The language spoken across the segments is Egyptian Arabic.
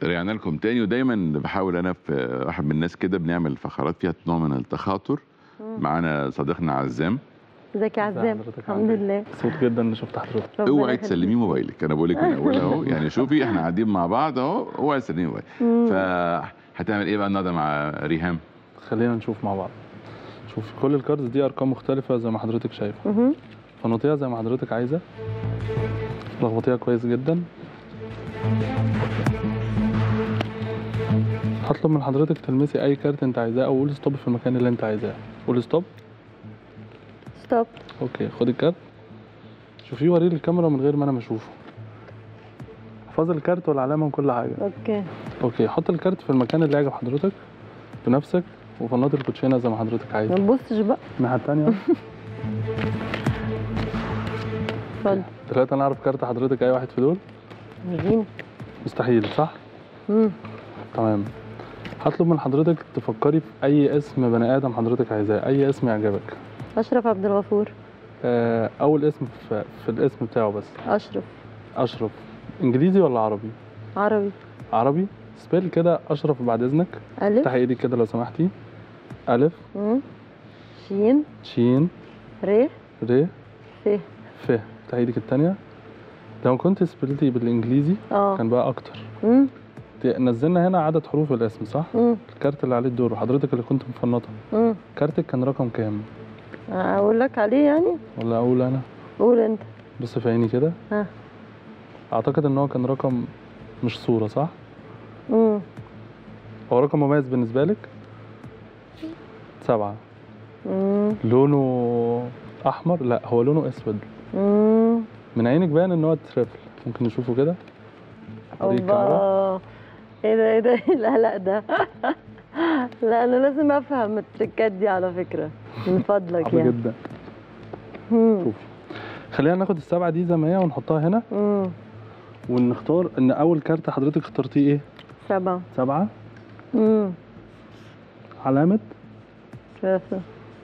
رجعنا لكم تاني ودايما بحاول انا في واحد من الناس كده بنعمل فقرات فيها نوع من التخاطر معانا صديقنا عزام ازيك يا عزام حضرتك الحمد عامل إيه؟ لله مبسوط جدا اني شفت حضرتك ربنا اوعي يخليك. تسلميه موبايلك انا بقول لك من اول اهو يعني شوفي احنا قاعدين مع بعض اهو اوعي تسلميه موبايلك مم. فهتعمل ايه بقى النهارده مع ريهام خلينا نشوف مع بعض شوف كل الكاردز دي ارقام مختلفه زي ما حضرتك شايفه مهم. فنطيها زي ما حضرتك عايزه لخبطيها كويس جدا هطلب من حضرتك تلمسي اي كارت انت عايزاه او قولي ستوب في المكان اللي انت عايزاه قولي ستوب ستوب اوكي خد الكارت شوفيه وريه للكاميرا من غير ما انا ما اشوفه احفظ الكارت والعلامه وكل حاجه اوكي اوكي حط الكارت في المكان اللي يعجب حضرتك بنفسك وفنط الكوتشينه زي ما حضرتك عايز ما تبصش بقى الناحيه التانيه اتفضل دلوقتي انا اعرف كارت حضرتك اي واحد في دول وريني مستحيل صح مم. تمام هطلب من حضرتك تفكري في اي اسم بني ادم حضرتك عايزاه اي اسم يعجبك اشرف عبد الغفور آه، اول اسم في, في الاسم بتاعه بس اشرف اشرف انجليزي ولا عربي عربي عربي سبيل كده اشرف بعد اذنك الف افتحي ايدك كده لو سمحتي الف مم. شين شين ر ر ف ف افتحي ايدك التانية لو كنت سبلتي بالانجليزي اه كان بقى اكتر مم. ت- نزلنا هنا عدد حروف الاسم صح مم. الكارت اللي عليه الدور وحضرتك اللي كنت مفنطه مم. كارتك كان رقم كام اقول لك عليه يعني ولا اقول انا قول انت بص في عيني كده ها اعتقد ان هو كان رقم مش صورة صح مم. هو رقم مميز بالنسبة لك سبعة مم. لونه احمر لا هو لونه اسود مم. من عينك باين ان هو تريفل ممكن نشوفه كده أوريك الكاميرا. اوبا ايه ده ايه ده ايه القلق ده لا انا لازم افهم التريكات دي على فكره من فضلك صعب يعني جدا مم. شوفي خلينا ناخد السبعة دي زي ما هي ونحطها هنا مم. ونختار ان اول كارت حضرتك اخترتيه ايه سبعة سبعة امم علامة شايفة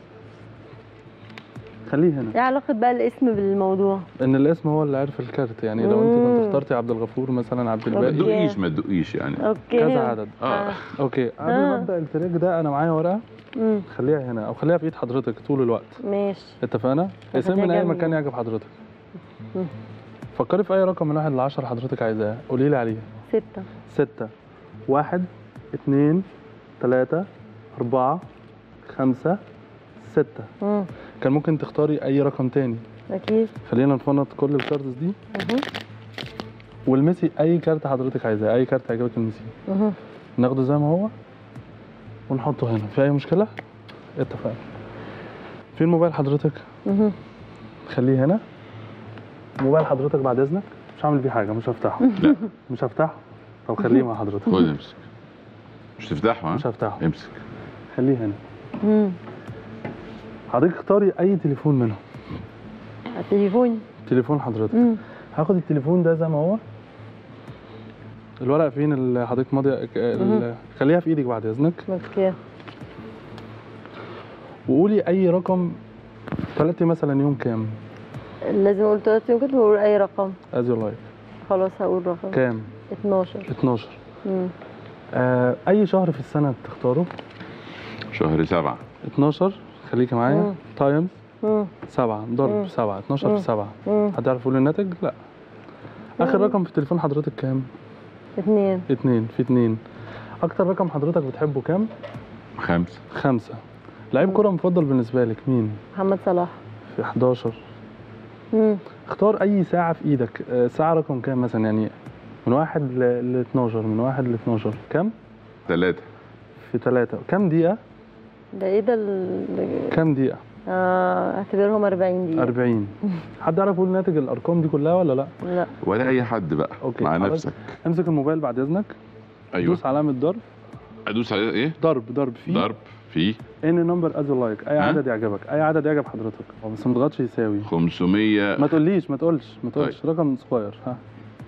خليه هنا ايه علاقة بقى الاسم بالموضوع؟ ان الاسم هو اللي عارف الكارت يعني لو انت مم. كنت اخترتي عبد الغفور مثلا عبد ما الباقي أوكي. تدقيش ما تدقيش يعني اوكي كذا عدد اه اوكي قبل آه. ما ابدا التريك ده انا معايا ورقه امم خليها هنا او خليها في ايد حضرتك طول الوقت ماشي اتفقنا اسم خليها من اي جنبي. مكان يعجب حضرتك مم. فكري في اي رقم من واحد لعشرة حضرتك عايزاه قولي لي عليه ستة ستة واحد اتنين تلاتة أربعة خمسة ستة امم كان ممكن تختاري أي رقم تاني اكيد خلينا نفنط كل الكاردز دي مهم. والمسي أي كارت حضرتك عايزاه أي كارت يعجبك المسيه مهم. ناخده زي ما هو ونحطه هنا في أي مشكلة؟ اتفقنا فين موبايل حضرتك؟ مهم. خليه هنا موبايل حضرتك بعد إذنك مش هعمل بيه حاجة مش هفتحه لا مش هفتحه طب خليه مع حضرتك خد امسك مش تفتحه مش ها هفتحه امسك خليه هنا مم. حضرتك اختاري أي تليفون منهم التليفون تليفون حضرتك مم. هاخد التليفون ده زي ما هو الورق فين اللي حضرتك ماضي ال- خليها في ايدك بعد اذنك اوكي وقولي اي رقم اتولدتي مثلا يوم كام لازم اقول ثلاثة يوم كده بقول اي رقم از يور لايف خلاص هقول رقم كام 12 12 مم. آه اي شهر في السنه تختاره شهر سبعة 12 خليكي معايا مم. تايمز مم. 7 ضرب مم. 7 12 مم. في 7 مم. هتعرف تقول الناتج لا اخر مم. رقم في تليفون حضرتك كام اتنين 2 في 2 اكتر رقم حضرتك بتحبه كام خمسة خمسة لعيب كرة مفضل بالنسبة لك مين؟ محمد صلاح في 11 مم. اختار أي ساعة في إيدك آه، ساعة رقم كام مثلا يعني من واحد ل ل 12 من واحد ل 12 كم؟ ثلاثة في ثلاثة كم دقيقة؟ ده ايه ده ال- كم دقيقة؟ آه، اعتبرهم 40 دقيقة 40 حد يعرف يقول ناتج الأرقام دي كلها ولا لأ؟ لا ولا أي حد بقى أوكي، مع خلاص. نفسك امسك الموبايل بعد إذنك أيوه دوس علامة ضرب أدوس عليه إيه؟ ضرب ضرب فيه ضرب في ان نمبر از لايك اي ها؟ عدد يعجبك اي عدد يعجب حضرتك هو بس ما تضغطش يساوي 500 ما تقوليش ما تقولش ما تقولش رقم صغير ها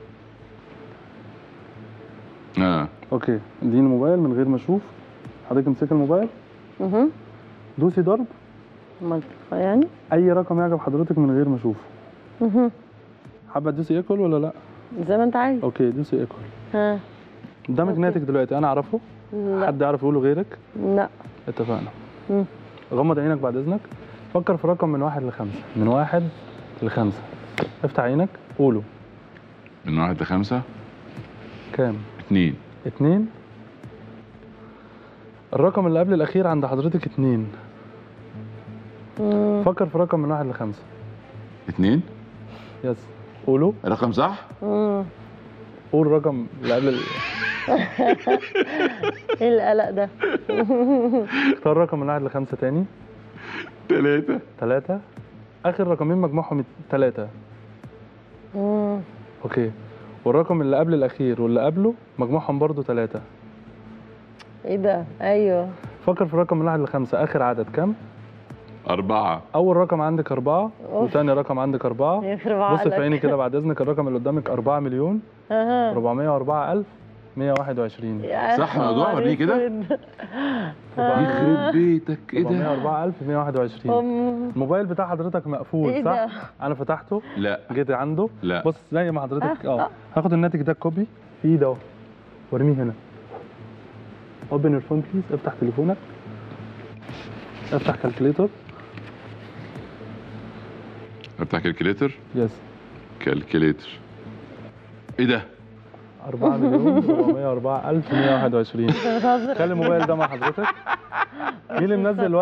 اه اوكي اديني الموبايل من غير ما اشوف حضرتك امسك الموبايل اها دوسي ضرب منطقة يعني اي رقم يعجب حضرتك من غير ما اشوفه اها حابه تدوسي ايكول ولا لا زي ما انت عايز اوكي دوسي ايكول ها قدامك أوكي. ناتج دلوقتي انا اعرفه لا حد يعرف يقوله غيرك لا اتفقنا مم. غمض عينك بعد اذنك فكر في رقم من واحد لخمسة من واحد لخمسة افتح عينك قوله من واحد لخمسة كام اتنين اتنين الرقم اللي قبل الاخير عند حضرتك اتنين مم. فكر في رقم من واحد لخمسة اتنين يس قوله رقم صح؟ مم. قول الرقم اللي قبل ال- ايه القلق ده اختار رقم من واحد لخمسة تاني تلاتة تلاتة اخر رقمين مجموعهم تلاتة مم. اوكي والرقم اللي قبل الاخير واللي قبله مجموعهم برضو تلاتة ايه ده ايوه فكر في رقم من واحد لخمسة اخر عدد كام أربعة اول رقم عندك أربعة أوف. وتاني رقم عندك أربعة يخرب بص عقلك في عيني كده بعد إذنك الرقم اللي قدامك أربعة مليون اها ربعمية وأربعة ألف مية واحد وعشرين يا صح الموضوع؟ خبر وريني كده. أسود. يخرب بيتك ايه ربعمية ده؟ وأربعة ألف مية واحد وعشرين أم. الموبايل بتاع حضرتك مقفول ايه صح؟ ده أنا فتحته لا جيت عنده لا بص زي ما حضرتك آه، اه هاخد الناتج ده كوبي في ايد اهو وارميه هنا اوبن يور فون بليز افتح تليفونك افتح كالكوليتر افتح كالكليتر يس كالكليتر ايه ده؟ 4 مليون 404 ألف 121 انت بتهزر خلي الموبايل ده مع حضرتك مين اللي منزل